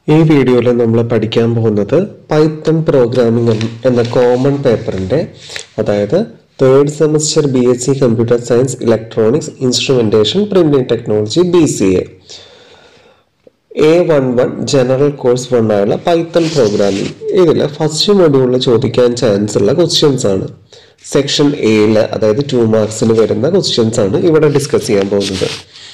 ഈ വീഡിയോയിൽ നമ്മൾ പഠിക്കാൻ പോകുന്നത് പൈത്തൺ പ്രോഗ്രാമിംഗ് എന്ന കോമൺ പേപ്പറിൻ്റെ അതായത് third semester B S C computer science electronics instrumentation printing technology B C A A one one general course one ആയുള്ള പൈത്തൺ പ്രോഗ്രാമിംഗ് ഇതിൽ ഫസ്റ്റ് മൊഡ്യൂളിൽ ചോദിക്കാൻ ചാൻസ് ഉള്ള ക്വസ്റ്റ്യൻസ് ആണ് സെക്ഷൻ എയിൽ അതായത് ടു മാർക്സിന് വരുന്ന ക്വസ്റ്റ്യൻസ് ആണ് ഇവിടെ ഡിസ്കസ് ചെയ്യാൻ പോകുന്നത്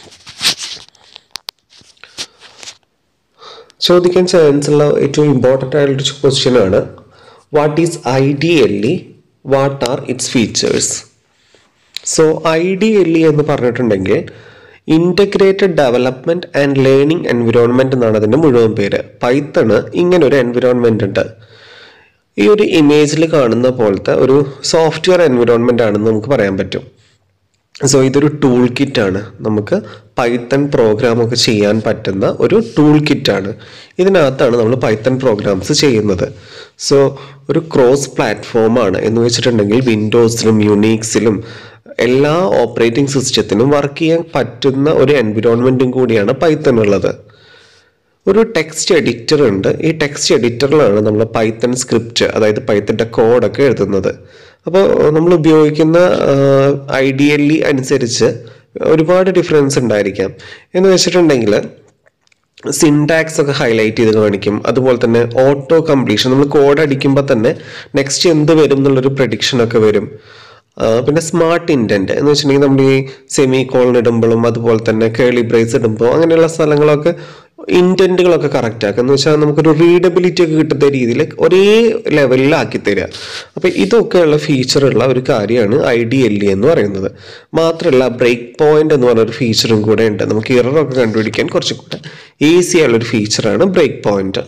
ചോദിക്കാൻ ചാൻസ് ഉള്ള ഏറ്റവും ഇമ്പോർട്ടൻ്റ് ആയിട്ടുള്ള ക്വസ്റ്റ്യൻ ആണ് what is I D L E what are its features so I D L E എന്ന് പറഞ്ഞിട്ടുണ്ടെങ്കിൽ integrated development and learning environment എന്നാണ് അതിൻ്റെ മുഴുവൻ പേര് പൈത്തണ് ഇങ്ങനെ ഒരു എൻവിറോൺമെൻ്റ് ഉണ്ട് ഈ ഒരു ഇമേജിൽ കാണുന്ന പോലത്തെ ഒരു സോഫ്റ്റ്വെയർ എൻവിറോൺമെൻ്റ് ആണെന്ന് നമുക്ക് പറയാൻ പറ്റും സോ ഇതൊരു ടൂൾ കിറ്റാണ് നമുക്ക് പൈത്തൺ പ്രോഗ്രാം ഒക്കെ ചെയ്യാൻ പറ്റുന്ന ഒരു ടൂൾ കിറ്റാണ് ഇതിനകത്താണ് നമ്മൾ പൈത്തൺ പ്രോഗ്രാംസ് ചെയ്യുന്നത് സോ ഒരു ക്രോസ് പ്ലാറ്റ്ഫോമാണ് എന്ന് വെച്ചിട്ടുണ്ടെങ്കിൽ വിൻഡോസിലും യുണീക്സിലും എല്ലാ ഓപ്പറേറ്റിംഗ് സിസ്റ്റത്തിനും വർക്ക് ചെയ്യാൻ പറ്റുന്ന ഒരു എൻവിറോൺമെൻറ്റും കൂടിയാണ് പൈത്തൺ ഉള്ളത് ഒരു ടെക്സ്റ്റ് എഡിറ്റർ ഉണ്ട് ഈ ടെക്സ്റ്റ് എഡിറ്ററിലാണ് നമ്മൾ പൈത്തൺ സ്ക്രിപ്റ്റ് അതായത് പൈത്തൻ്റെ കോഡൊക്കെ എഴുതുന്നത് അപ്പോൾ നമ്മൾ ഉപയോഗിക്കുന്ന ഐഡിയലി അനുസരിച്ച് ഒരുപാട് ഡിഫറൻസ് ഉണ്ടായിരിക്കാം എന്ന് വെച്ചിട്ടുണ്ടെങ്കിൽ സിൻടാക്സ് ഒക്കെ ഹൈലൈറ്റ് ചെയ്ത് കാണിക്കും അതുപോലെ തന്നെ ഓട്ടോ കംപ്ലീഷൻ നമ്മൾ കോഡ് അടിക്കുമ്പോൾ തന്നെ നെക്സ്റ്റ് എന്ത് വരും എന്നുള്ളൊരു പ്രഡിക്ഷൻ ഒക്കെ വരും ആ, പിന്നെ സ്മാർട്ട് ഇൻറ്റൻറ്റ് എന്ന് വെച്ചിട്ടുണ്ടെങ്കിൽ നമ്മൾ ഈ സെമി കോളൻ ഇടുമ്പോഴും അതുപോലെ തന്നെ കേളി ബ്രേസ് ഇടുമ്പോൾ അങ്ങനെയുള്ള സ്ഥലങ്ങളൊക്കെ ഇൻറ്റൻറ്റുകളൊക്കെ കറക്റ്റ് ആക്കുക എന്ന് വെച്ചാൽ നമുക്കൊരു റീഡബിലിറ്റി ഒക്കെ കിട്ടുന്ന രീതിയിൽ ഒരേ ലെവലിലാക്കി തരിക അപ്പോൾ ഇതൊക്കെയുള്ള ഫീച്ചറുള്ള ഒരു കാര്യമാണ് ഐ ഡി എൽ ഇ എന്ന് പറയുന്നത് മാത്രമല്ല ബ്രേക്ക് പോയിന്റ് എന്ന് പറഞ്ഞൊരു ഫീച്ചറും കൂടെ ഉണ്ട് നമുക്ക് ഇററൊക്കെ കണ്ടുപിടിക്കാൻ കുറച്ചും കൂടെ ഈസി ആയുള്ളൊരു ഫീച്ചറാണ് ബ്രേക്ക് പോയിന്റ്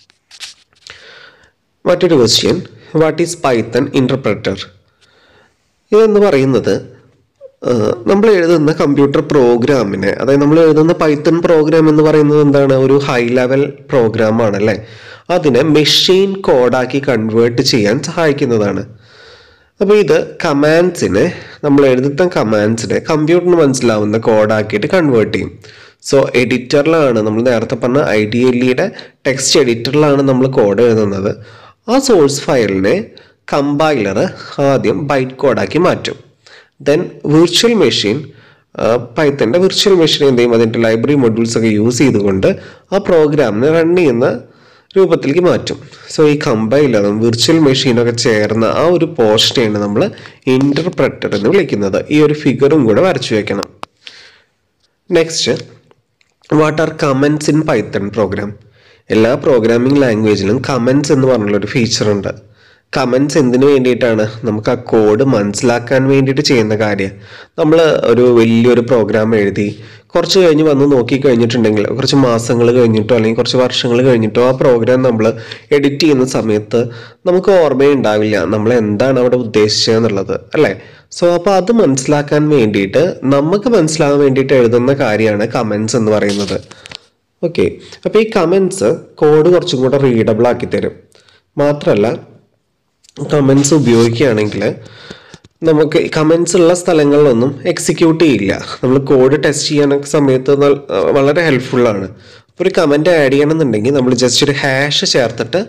മറ്റൊരു question what is Python interpreter ഇതെന്ന് പറയുന്നത് നമ്മൾ എഴുതുന്ന കമ്പ്യൂട്ടർ പ്രോഗ്രാമിനെ അതായത് നമ്മൾ എഴുതുന്ന പൈത്തൺ പ്രോഗ്രാം എന്ന് പറയുന്നത് എന്താണ് ഒരു ഹൈ ലെവൽ പ്രോഗ്രാമാണ് അല്ലേ അതിനെ മെഷീൻ കോഡാക്കി കൺവേർട്ട് ചെയ്യാൻ സഹായിക്കുന്നതാണ് അപ്പോൾ ഇത് കമാൻഡ്സിനെ നമ്മൾ എഴുതുന്ന കമാൻഡ്സിനെ കമ്പ്യൂട്ടറിന് മനസ്സിലാവുന്ന കോഡാക്കിയിട്ട് കൺവേർട്ട് ചെയ്യും സോ എഡിറ്ററിലാണ് നമ്മൾ നേരത്തെ പറഞ്ഞ ഐ ഡി എൽ ഇയുടെ ടെക്സ്റ്റ് എഡിറ്ററിലാണ് നമ്മൾ കോഡ് എഴുതുന്നത് ആ സോഴ്സ് ഫയലിനെ കമ്പൈലർ ആദ്യം ബൈറ്റ് കോഡാക്കി മാറ്റും ദെൻ വിർച്വൽ മെഷീൻ പൈത്തൻ്റെ വിർച്വൽ മെഷീൻ എന്ത് ചെയ്യും അതിൻ്റെ ലൈബ്രറി മൊഡ്യൂൾസ് ഒക്കെ യൂസ് ചെയ്തുകൊണ്ട് ആ പ്രോഗ്രാമിനെ റൺ ചെയ്യുന്ന രൂപത്തിലേക്ക് മാറ്റും സോ ഈ കമ്പൈലറും വിർച്വൽ മെഷീനൊക്കെ ചേർന്ന ആ ഒരു പോസ്റ്റിനെയാണ് നമ്മൾ ഇൻ്റർപ്രറ്റർ എന്ന് വിളിക്കുന്നത് ഈ ഒരു ഫിഗറും കൂടെ വരച്ചു വെക്കണം next what are comments in Python program എല്ലാ പ്രോഗ്രാമിംഗ് ലാംഗ്വേജിലും കമൻസ് എന്ന് പറഞ്ഞുള്ളൊരു ഫീച്ചർ ഉണ്ട് കമൻസ് എന്തിനു വേണ്ടിയിട്ടാണ് നമുക്ക് ആ കോഡ് മനസ്സിലാക്കാൻ വേണ്ടിയിട്ട് ചെയ്യുന്ന കാര്യം നമ്മൾ ഒരു വലിയൊരു പ്രോഗ്രാം എഴുതി കുറച്ച് കഴിഞ്ഞ് വന്ന് നോക്കി കഴിഞ്ഞിട്ടുണ്ടെങ്കിൽ കുറച്ച് മാസങ്ങൾ കഴിഞ്ഞിട്ടോ അല്ലെങ്കിൽ കുറച്ച് വർഷങ്ങൾ കഴിഞ്ഞിട്ടോ ആ പ്രോഗ്രാം നമ്മൾ എഡിറ്റ് ചെയ്യുന്ന സമയത്ത് നമുക്ക് ഓർമ്മയുണ്ടാവില്ല നമ്മൾ എന്താണ് അവിടെ ഉദ്ദേശിച്ചത് എന്നുള്ളത് അല്ലേ സോ അപ്പോൾ അത് മനസ്സിലാക്കാൻ വേണ്ടിയിട്ട് നമുക്ക് മനസ്സിലാകാൻ വേണ്ടിയിട്ട് എഴുതുന്ന കാര്യമാണ് കമൻസ് എന്ന് പറയുന്നത് ഓക്കെ അപ്പോൾ ഈ കമൻസ് കോഡ് കുറച്ചും കൂടെ റീഡബിൾ ആക്കി തരും മാത്രമല്ല കമൻസ് ഉപയോഗിക്കുകയാണെങ്കിൽ നമുക്ക് കമൻസ് ഉള്ള സ്ഥലങ്ങളിലൊന്നും എക്സിക്യൂട്ട് ചെയ്യില്ല നമ്മൾ കോഡ് ടെസ്റ്റ് ചെയ്യാനൊക്കെ സമയത്ത് നൽ- വളരെ ഹെൽപ്ഫുള്ളാണ് അപ്പോൾ ഒരു കമൻറ്റ് ആഡ് ചെയ്യണമെന്നുണ്ടെങ്കിൽ നമ്മൾ ജസ്റ്റ് ഒരു ഹാഷ് ചേർത്തിട്ട്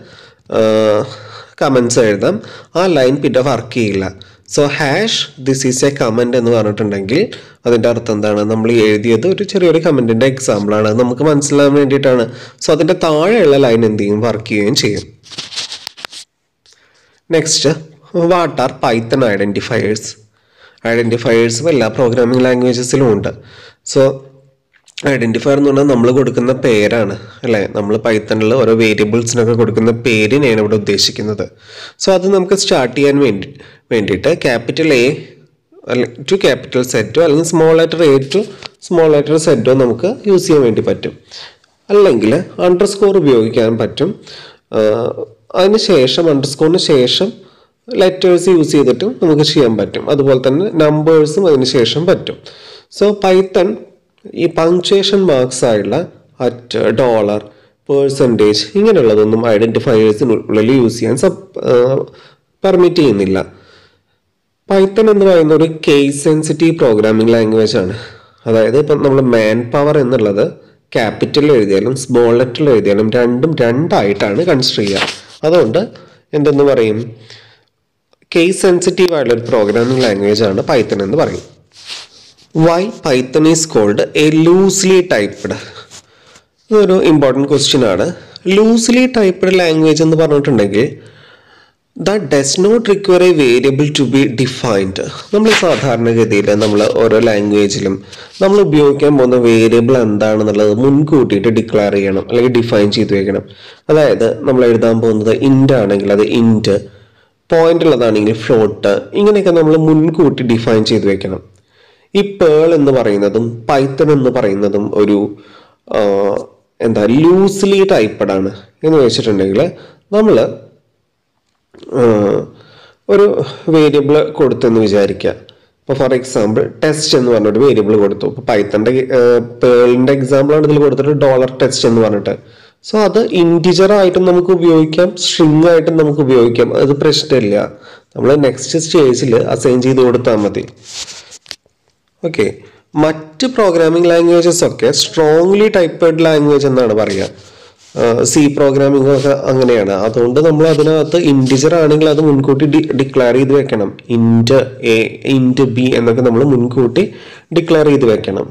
കമൻസ് എഴുതാം ആ ലൈൻ പിന്നെ വർക്ക് ചെയ്യില്ല so hash this is a comment എന്ന് പറഞ്ഞിട്ടുണ്ടെങ്കിൽ അതിൻ്റെ അർത്ഥം എന്താണ് നമ്മൾ ഈ എഴുതിയത് ഒരു ചെറിയൊരു കമൻറ്റിൻ്റെ എക്സാമ്പിളാണ് അത് നമുക്ക് മനസ്സിലാകാൻ വേണ്ടിയിട്ടാണ് സോ അതിൻ്റെ താഴെയുള്ള ലൈൻ എന്ത് ചെയ്യും വർക്ക് ചെയ്യുകയും ചെയ്യും next what are Python identifiers ഐഡൻറ്റിഫയേഴ്സും എല്ലാ പ്രോഗ്രാമിംഗ് ലാംഗ്വേജസിലും ഉണ്ട് സോ ഐഡൻറ്റിഫയർ എന്ന് പറഞ്ഞാൽ നമ്മൾ കൊടുക്കുന്ന പേരാണ് അല്ലേ നമ്മൾ പൈത്തണിൽ ഓരോ വേരിയബിൾസിനൊക്കെ കൊടുക്കുന്ന പേരിനെയാണ് ഇവിടെ ഉദ്ദേശിക്കുന്നത് സോ അത് നമുക്ക് സ്റ്റാർട്ട് ചെയ്യാൻ വേണ്ടി വേണ്ടിയിട്ട് ക്യാപിറ്റൽ എ അല്ലെങ്കിൽ ടു ക്യാപിറ്റൽ സെറ്റോ അല്ലെങ്കിൽ small letter A to small letter സെറ്റോ നമുക്ക് യൂസ് ചെയ്യാൻ വേണ്ടി പറ്റും അല്ലെങ്കിൽ അണ്ടർ സ്കോർ ഉപയോഗിക്കാൻ പറ്റും ആഹ് അതിന് ശേഷം അണ്ടർ സ്കോറിന് ശേഷം ലെറ്റേഴ്സ് യൂസ് ചെയ്തിട്ടും നമുക്ക് ചെയ്യാൻ പറ്റും അതുപോലെ തന്നെ നമ്പേഴ്സും അതിന് ശേഷം പറ്റും സോ പൈത്തൺ ഈ പങ്ക്ച്വേഷൻ മാർക്സ് ആയുള്ള അറ്റ് ഡോളർ പേഴ്സൻറ്റേജ് ഇങ്ങനെയുള്ളതൊന്നും ഐഡൻറ്റിഫയേഴ്സിനുള്ളിൽ യൂസ് ചെയ്യാൻ സബ് പെർമിറ്റ് ചെയ്യുന്നില്ല പൈത്തൺ എന്ന് പറയുന്ന ഒരു കേസ് സെൻസിറ്റീവ് പ്രോഗ്രാമിംഗ് ലാംഗ്വേജ് ആണ് അതായത് ഇപ്പം നമ്മൾ മാൻ പവർ എന്നുള്ളത് ക്യാപിറ്റൽ എഴുതിയാലും സ്മോൾ ലെറ്ററിൽ എഴുതിയാലും രണ്ടും രണ്ടായിട്ടാണ് കൺസിഡർ ചെയ്യുക അതുകൊണ്ട് എന്തെന്ന് പറയും കേസ് സെൻസിറ്റീവ് ആയിട്ടുള്ള ഒരു പ്രോഗ്രാമിംഗ് ലാംഗ്വേജ് ആണ് പൈത്തൺ എന്ന് പറയും why Python is called a loosely typed ഇതൊരു ഇമ്പോർട്ടൻറ്റ് ക്വസ്റ്റ്യൻ ആണ് ലൂസ്ലി ടൈപ്പ്ഡ് ലാംഗ്വേജ് എന്ന് പറഞ്ഞിട്ടുണ്ടെങ്കിൽ that does not require a variable to be defined നമ്മൾ സാധാരണഗതിയിൽ നമ്മൾ ഓരോ ലാംഗ്വേജിലും നമ്മൾ ഉപയോഗിക്കാൻ പോകുന്ന വേരിയബിൾ എന്താണെന്നുള്ളത് മുൻകൂട്ടിയിട്ട് ഡിക്ലെയർ ചെയ്യണം അല്ലെങ്കിൽ ഡിഫൈൻ ചെയ്ത് വെക്കണം അതായത് നമ്മൾ എഴുതാൻ പോകുന്നത് ഇൻറ്റ് ആണെങ്കിൽ അത് ഇൻറ്റ് പോയിന്റ് ഉള്ളതാണെങ്കിൽ ഫ്ലോട്ട് ഇങ്ങനെയൊക്കെ നമ്മൾ മുൻകൂട്ടി ഡിഫൈൻ ചെയ്ത് വെക്കണം ഈ പേൾ എന്ന് പറയുന്നതും പൈത്തൺ എന്ന് പറയുന്നതും ഒരു ആ, എന്താ ലൂസ്ലി ടൈപ്പഡ് ആണ് എന്ന് വെച്ചിട്ടുണ്ടെങ്കിൽ നമ്മൾ ഒരു വേരിയബിൾ കൊടുത്തെന്ന് വിചാരിക്കുക ഇപ്പോൾ ഫോർ എക്സാമ്പിൾ ടെസ്റ്റ് എന്ന് പറഞ്ഞൊരു വേരിയബിൾ കൊടുത്തു ഇപ്പോൾ പൈത്തൻ്റെ പേളിൻ്റെ എക്സാമ്പിളാണ് ഇതിൽ കൊടുത്തിട്ട് ഡോളർ ടെസ്റ്റ് എന്ന് പറഞ്ഞിട്ട് സോ അത് ഇൻറ്റിജർ ആയിട്ടും നമുക്ക് ഉപയോഗിക്കാം സ്ട്രിങ് ആയിട്ടും നമുക്ക് ഉപയോഗിക്കാം അത് പ്രശ്നമില്ല നമ്മൾ നെക്സ്റ്റ് സ്റ്റേജിൽ അസൈൻ ചെയ്ത് കൊടുത്താൽ മതി ഓക്കെ മറ്റ് പ്രോഗ്രാമിംഗ് ലാംഗ്വേജസ് ഒക്കെ സ്ട്രോങ്ലി ടൈപ്പഡ് ലാംഗ്വേജ് എന്നാണ് പറയുക സി പ്രോഗ്രാമിംഗ് ഒക്കെ അങ്ങനെയാണ് അതുകൊണ്ട് നമ്മൾ അതിനകത്ത് ഇൻറ്റിജർ ആണെങ്കിൽ അത് മുൻകൂട്ടി ഡിക്ലെയർ ചെയ്ത് വെക്കണം ഇൻറ്റ് എ ഇൻറ്റ് ബി എന്നൊക്കെ നമ്മൾ മുൻകൂട്ടി ഡിക്ലെയർ ചെയ്ത് വെക്കണം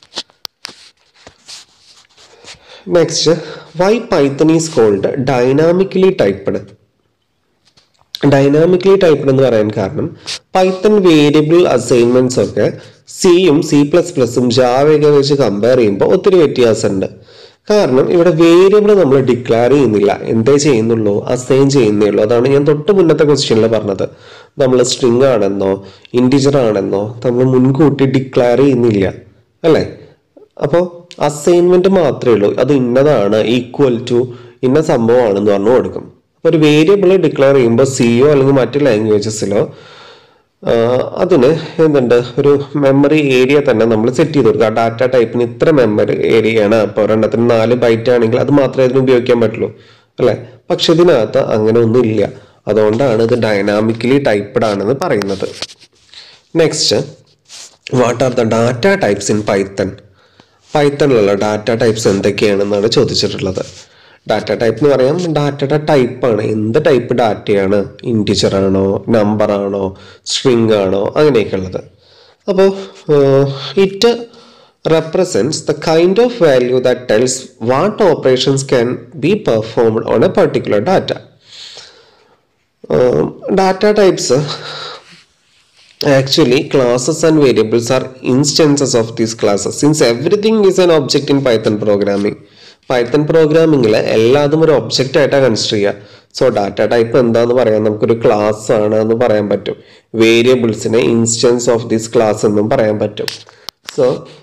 next why Python is called dynamically typed dynamically typed എന്ന് പറയാൻ കാരണം പൈത്തൺ വേരിയബിൾ അസൈൻമെന്റ്സ് ഒക്കെ സിയും സി പ്ലസ് പ്ലസും ജാവയൊക്കെ വെച്ച് കമ്പയർ ചെയ്യുമ്പോൾ ഒത്തിരി വ്യത്യാസമുണ്ട് കാരണം ഇവിടെ വേരിയബിൾ നമ്മൾ ഡിക്ലെയർ ചെയ്യുന്നില്ല എന്തേ ചെയ്യുന്നുള്ളൂ അസൈൻ ചെയ്യുന്നേ ഉള്ളൂ അതാണ് ഞാൻ തൊട്ട് മുന്നത്തെ ക്വസ്റ്റ്യനിൽ പറഞ്ഞത് നമ്മൾ സ്ട്രിങ് ആണെന്നോ ഇൻറ്റിജർ ആണെന്നോ നമ്മൾ മുൻകൂട്ടി ഡിക്ലെയർ ചെയ്യുന്നില്ല അല്ലേ അപ്പോൾ അസൈൻമെന്റ് മാത്രമേ ഉള്ളൂ അത് ഇന്നതാണ് ഈക്വൽ ടു ഇന്ന സംഭവമാണെന്ന് പറഞ്ഞു കൊടുക്കും അപ്പോൾ ഒരു വേരിയബിൾ ഡിക്ലെയർ ചെയ്യുമ്പോൾ സിയോ അല്ലെങ്കിൽ മറ്റു ലാംഗ്വേജസിലോ അതിന് എന്തുണ്ട് ഒരു മെമ്മറി ഏരിയ തന്നെ നമ്മൾ സെറ്റ് ചെയ്ത് കൊടുക്കുക ഡാറ്റ ടൈപ്പിന് ഇത്ര മെമ്മറി ഏരിയയാണ് അപ്പോൾ ഒരെണ്ണത്തിന് നാല് ബൈറ്റ് ആണെങ്കിൽ അത് മാത്രമേ അതിന് ഉപയോഗിക്കാൻ പറ്റുള്ളൂ അല്ലേ പക്ഷെ ഇതിനകത്ത് അങ്ങനെ ഒന്നും ഇല്ല അതുകൊണ്ടാണ് ഇത് ഡൈനാമിക്കലി ടൈപ്പ്ഡ് ആണെന്ന് പറയുന്നത് next what are the data types in Python പൈത്തണിലുള്ള ഡാറ്റ ടൈപ്സ് എന്തൊക്കെയാണെന്നാണ് ചോദിച്ചിട്ടുള്ളത് ഡാറ്റ ടൈപ്പ് എന്ന് പറയാം ഡാറ്റയുടെ ടൈപ്പാണ് എന്ത് ടൈപ്പ് ഡാറ്റയാണ് ഇൻറ്റിജർ ആണോ നമ്പർ ആണോ സ്ട്രിങ് ആണോ അങ്ങനെയൊക്കെ ഉള്ളത് അപ്പോൾ it represents the kind of value that tells what operations can be performed on a particular data. Um, data types actually classes and variables are instances of these classes since everything is an object in python programming Python പ്രോഗ്രാമിങ്ങിൽ എല്ലാതും ഒരു object ആയിട്ടാണ് consider ചെയ്യുക so data type എന്താന്ന് പറയാൻ നമുക്കൊരു class ആണ് എന്ന് പറയാൻ പറ്റും വേരിയബിൾസിനെ ഇൻസ്റ്റൻസ് ഓഫ് ദിസ് ക്ലാസ് എന്നും പറയാൻ പറ്റും സോ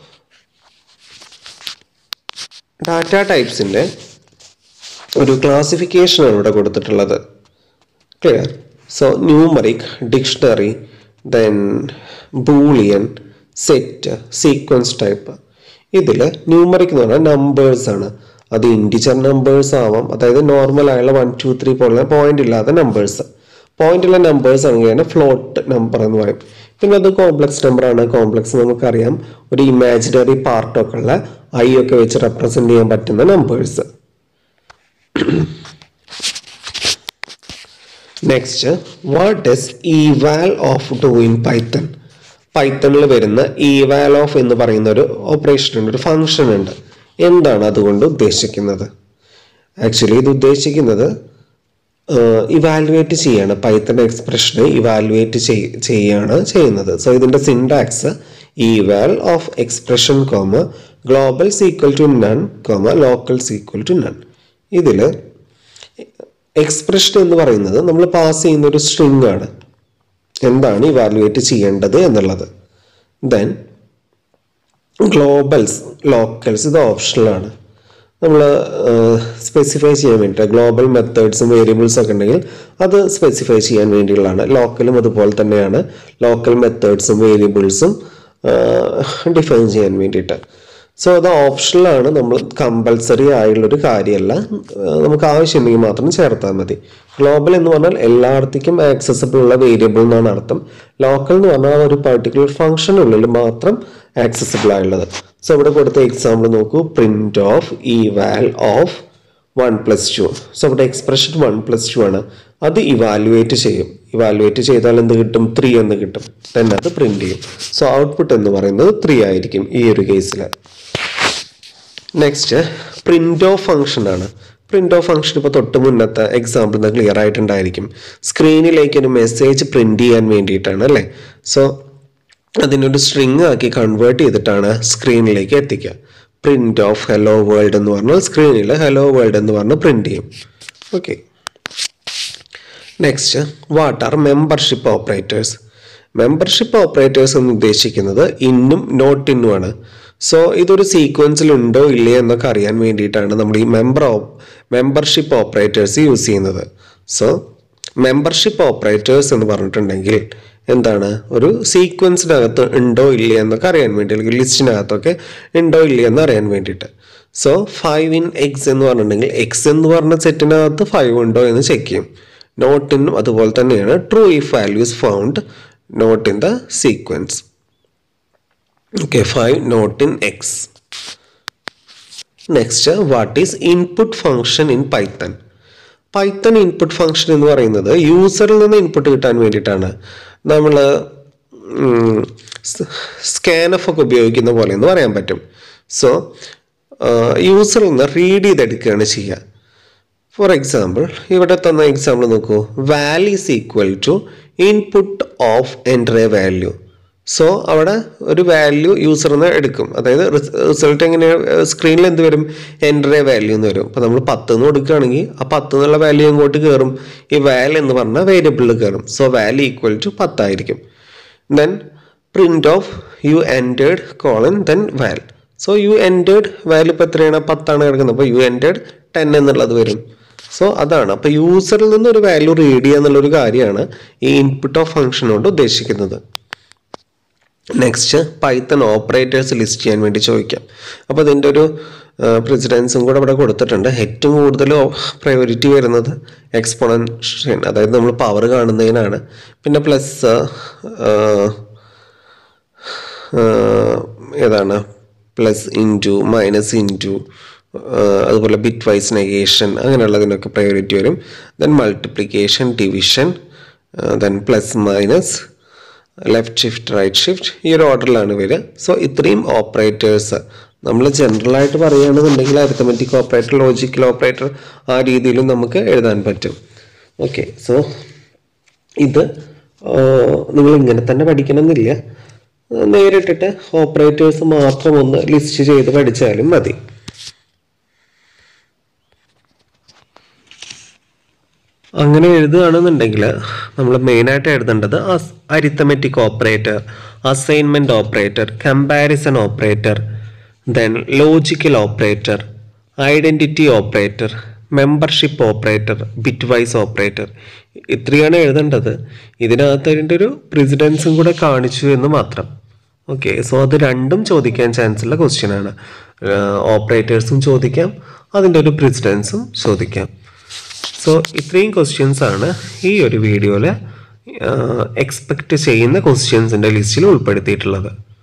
ഡാറ്റ ടൈപ്സിൻ്റെ ഒരു ക്ലാസിഫിക്കേഷനാണ് ഇവിടെ കൊടുത്തിട്ടുള്ളത് clear so numeric dictionary then Boolean set sequence type ഇതിൽ ന്യൂമറിക് എന്ന് പറഞ്ഞാൽ നമ്പേഴ്സ് ആണ് അത് ഇൻഡിജർ നമ്പേഴ്സ് ആവാം അതായത് നോർമൽ ആയുള്ള വൺ ടു ത്രീ പോലുള്ള പോയിന്റ് ഇല്ലാത്ത നമ്പേഴ്സ് പോയിന്റ് ഉള്ള നമ്പേഴ്സ് ആണെങ്കിൽ അതിനെ ഫ്ലോട്ട് നമ്പർ എന്ന് പറയും പിന്നെ അത് കോംപ്ലക്സ് നമ്പർ ആണ് കോംപ്ലക്സ് നമുക്കറിയാം ഒരു ഇമാജിനറി പാർട്ടൊക്കെ ഉള്ള ഐ ഒക്കെ വെച്ച് റെപ്രസെന്റ് ചെയ്യാൻ പറ്റുന്ന numbers next what does eval of do in Python പൈത്തണിൽ വരുന്ന ഈവാൽ ഓഫ് എന്ന് പറയുന്ന ഒരു ഓപ്പറേഷൻ ഉണ്ട് ഒരു ഫങ്ഷൻ ഉണ്ട് എന്താണ് അതുകൊണ്ട് ഉദ്ദേശിക്കുന്നത് ആക്ച്വലി ഇത് ഉദ്ദേശിക്കുന്നത് ഇവാലുവേറ്റ് ചെയ്യാണ് പൈത്തൺ എക്സ്പ്രഷനെ ഇവാലുവേറ്റ് ചെയ്യാണ് ചെയ്യുന്നത് സോ ഇതിൻ്റെ syntax eval of expression comma global equal to none comma local equal to none ഇതിൽ എക്സ്പ്രഷൻ എന്ന് പറയുന്നത് നമ്മൾ പാസ് ചെയ്യുന്ന ഒരു സ്ട്രിങ് ആണ് എന്താണ് ഇവാലുവേറ്റ് ചെയ്യേണ്ടത് എന്നുള്ളത് ദെൻ ഗ്ലോബൽസ് ലോക്കൽസ് ഇത് ഓപ്ഷണലാണ് നമ്മൾ സ്പെസിഫൈ ചെയ്യാൻ വേണ്ടിയിട്ട് ഗ്ലോബൽ മെത്തേഡ്സും വേരിയബിൾസും ഒക്കെ ഉണ്ടെങ്കിൽ അത് സ്പെസിഫൈ ചെയ്യാൻ വേണ്ടിയുള്ളതാണ് ലോക്കലും അതുപോലെ തന്നെയാണ് ലോക്കൽ മെത്തേഡ്സും വേരിയബിൾസും ഡിഫൈൻ ചെയ്യാൻ വേണ്ടിയിട്ട് സോ അത് ഓപ്ഷനിലാണ് നമ്മൾ കമ്പൽസറി ആയുള്ളൊരു കാര്യമല്ല ഏഹ് നമുക്ക് ആവശ്യമുണ്ടെങ്കിൽ മാത്രം ചേർത്താൽ മതി ഗ്ലോബൽ എന്ന് പറഞ്ഞാൽ എല്ലായിടത്തേക്കും ആക്സസിബിൾ ഉള്ള വേരിയബിൾ എന്നാണ് അർത്ഥം ലോക്കൽ എന്ന് പറഞ്ഞാൽ ഒരു പർട്ടിക്കുലർ ഫംഗ്ഷനുള്ളിൽ മാത്രം ആക്സസിബിൾ ആയുള്ളത് സോ ഇവിടെ കൊടുത്ത എക്സാമ്പിൾ നോക്കൂ print of eval of one plus two so ഇവിടെ എക്സ്പ്രഷൻ വൺ പ്ലസ് ടു ആണ് അത് ഇവാലുവേറ്റ് ചെയ്യും ഇവാലുവേറ്റ് ചെയ്താൽ എന്ത് കിട്ടും ത്രീ എന്ന് കിട്ടും തന്നെ അത് പ്രിന്റ് ചെയ്യും സോ ഔട്ട്പുട്ട് എന്ന് പറയുന്നത് ത്രീ ആയിരിക്കും ഈ ഒരു കേസിൽ നെക്സ്റ്റ് പ്രിന്റ് ഓഫ് ഫംഗ്ഷൻ ആണ് പ്രിന്റ് ഓഫ് ഫംഗ്ഷൻ ഇപ്പോൾ തൊട്ട് മുന്നത്തെ എക്സാമ്പിൾ നിന്ന് ക്ലിയർ ആയിട്ടുണ്ടായിരിക്കും സ്ക്രീനിലേക്ക് ഒരു മെസ്സേജ് പ്രിന്റ് ചെയ്യാൻ വേണ്ടിയിട്ടാണ് അല്ലേ സോ അതിനൊരു സ്ട്രിങ് ആക്കി കൺവേർട്ട് ചെയ്തിട്ടാണ് സ്ക്രീനിലേക്ക് എത്തിക്കുക പ്രിന്റ് ഓഫ് ഹലോ വേൾഡ് എന്ന് പറഞ്ഞാൽ സ്ക്രീനിൽ ഹലോ വേൾഡ് എന്ന് പറഞ്ഞ് പ്രിന്റ് ചെയ്യും okay next what are membership operators membership operators എന്ന് ഉദ്ദേശിക്കുന്നത് ഇന്നും നോട്ട് ഇന്നുമാണ് സോ ഇതൊരു സീക്വൻസിൽ ഉണ്ടോ ഇല്ലേ എന്നൊക്കെ അറിയാൻ വേണ്ടിയിട്ടാണ് നമ്മൾ ഈ മെമ്പർ മെമ്പർഷിപ്പ് ഓപ്പറേറ്റേഴ്സ് യൂസ് ചെയ്യുന്നത് സോ മെമ്പർഷിപ്പ് ഓപ്പറേറ്റേഴ്സ് എന്ന് പറഞ്ഞിട്ടുണ്ടെങ്കിൽ എന്താണ് ഒരു സീക്വൻസിനകത്ത് ഉണ്ടോ ഇല്ലേ എന്നൊക്കെ അറിയാൻ വേണ്ടി അല്ലെങ്കിൽ ലിസ്റ്റിനകത്തൊക്കെ ഉണ്ടോ ഇല്ലേ എന്ന് അറിയാൻ വേണ്ടിയിട്ട് സോ ഫൈവ് ഇൻ എക്സ് എന്ന് പറഞ്ഞിട്ടുണ്ടെങ്കിൽ എക്സ് എന്ന് പറഞ്ഞ സെറ്റിനകത്ത് ഫൈവ് ഉണ്ടോ എന്ന് ചെക്ക് ചെയ്യും നോട്ട് ഇന്നും അതുപോലെ തന്നെയാണ് true if values found not in the sequence okay five not in X next what is input function in Python Python input function എന്ന് പറയുന്നത് യൂസറിൽ നിന്ന് ഇൻപുട്ട് കിട്ടാൻ വേണ്ടിയിട്ടാണ് നമ്മൾ സ്കാനഫ് ഒക്കെ ഉപയോഗിക്കുന്ന പോലെ എന്ന് പറയാൻ പറ്റും സോ യൂസറിൽ നിന്ന് റീഡ് ചെയ്തെടുക്കുകയാണ് ചെയ്യുക ഫോർ എക്സാമ്പിൾ ഇവിടെ തന്ന എക്സാമ്പിൾ നോക്കൂ val is equal to input of enter a value so അവിടെ ഒരു വാല്യൂ യൂസറിൽ നിന്ന് എടുക്കും അതായത് റിസൾട്ട് എങ്ങനെ സ്ക്രീനിൽ എന്ത് വരും എൻ്റർ എ വാല്യൂ എന്ന് വരും അപ്പോൾ നമ്മൾ പത്ത് എന്ന് കൊടുക്കുകയാണെങ്കിൽ ആ പത്ത് എന്നുള്ള വാല്യൂ ഇങ്ങോട്ട് കയറും ഈ വാൽ എന്ന് പറഞ്ഞാൽ വേരിയബിളിൽ കയറും സോ വാൽ ഈക്വൽ ടു പത്തായിരിക്കും then print of you entered colon then val so you entered value ഇപ്പോൾ എത്രയാണ് പത്താണ് കിടക്കുന്നത് അപ്പോൾ യു എൻറ്റേഡ് ടെൻ എന്നുള്ളത് വരും സോ അതാണ് അപ്പോൾ യൂസറിൽ നിന്ന് ഒരു വാല്യൂ റീഡ് ചെയ്യുക എന്നുള്ളൊരു കാര്യമാണ് ഈ ഇൻപുട്ട് ഓഫ് ഫംഗ്ഷൻ കൊണ്ട് ഉദ്ദേശിക്കുന്നത് നെക്സ്റ്റ് പൈത്തൺ ഓപ്പറേറ്റേഴ്സ് ലിസ്റ്റ് ചെയ്യാൻ വേണ്ടി ചോദിക്കാം അപ്പോൾ അതിൻ്റെ ഒരു പ്രസിഡൻസും കൂടെ ഇവിടെ കൊടുത്തിട്ടുണ്ട് ഏറ്റവും കൂടുതൽ പ്രയോറിറ്റി വരുന്നത് എക്സ്പോണൻഷ്യൻ അതായത് നമ്മൾ പവർ കാണുന്നതിനാണ് പിന്നെ പ്ലസ് ഏതാണ് പ്ലസ് ഇൻറ്റു മൈനസ് ഇൻറ്റു അതുപോലെ ബിറ്റ് വൈസ് നെഗേഷൻ അങ്ങനെയുള്ളതിനൊക്കെ പ്രയോറിറ്റി വരും then multiplication division then plus minus left shift right shift ഈ ഒരു ഓർഡറിലാണ് വരിക സോ ഇത്രയും ഓപ്പറേറ്റേഴ്സ് നമ്മൾ ജനറൽ ആയിട്ട് പറയുകയാണെന്നുണ്ടെങ്കിൽ അരിത്തമെറ്റിക് ഓപ്പറേറ്റർ ലോജിക്കൽ ഓപ്പറേറ്റർ ആ രീതിയിലും നമുക്ക് എഴുതാൻ പറ്റും ഓക്കെ സോ ഇത് നിങ്ങൾ ഇങ്ങനെ തന്നെ പഠിക്കണമെന്നില്ല നേരിട്ടിട്ട് ഓപ്പറേറ്റേഴ്സ് മാത്രം ഒന്ന് ലിസ്റ്റ് ചെയ്ത് പഠിച്ചാലും മതി അങ്ങനെ എഴുതുകയാണെന്നുണ്ടെങ്കിൽ നമ്മൾ മെയിനായിട്ട് എഴുതേണ്ടത് arithmetic operator assignment operator comparison operator then logical operator identity operator membership operator bitwise operator ഇത്രയാണ് എഴുതേണ്ടത് ഇതിനകത്ത് അതിൻ്റെ ഒരു പ്രിസിഡൻസും കൂടെ കാണിച്ചു എന്ന് മാത്രം ഓക്കെ സോ അത് രണ്ടും ചോദിക്കാൻ ചാൻസ് ഉള്ള ക്വസ്റ്റ്യൻ ആണ് ഓപ്പറേറ്റേഴ്സും ചോദിക്കാം അതിൻ്റെ ഒരു പ്രിസിഡൻസും ചോദിക്കാം സോ ഇത്രയും ക്വസ്റ്റ്യൻസ് ആണ് ഈ ഒരു വീഡിയോയിൽ എക്സ്പെക്റ്റ് ചെയ്യുന്ന ക്വസ്റ്റ്യൻസിൻ്റെ ലിസ്റ്റിൽ ഉൾപ്പെടുത്തിയിട്ടുള്ളത്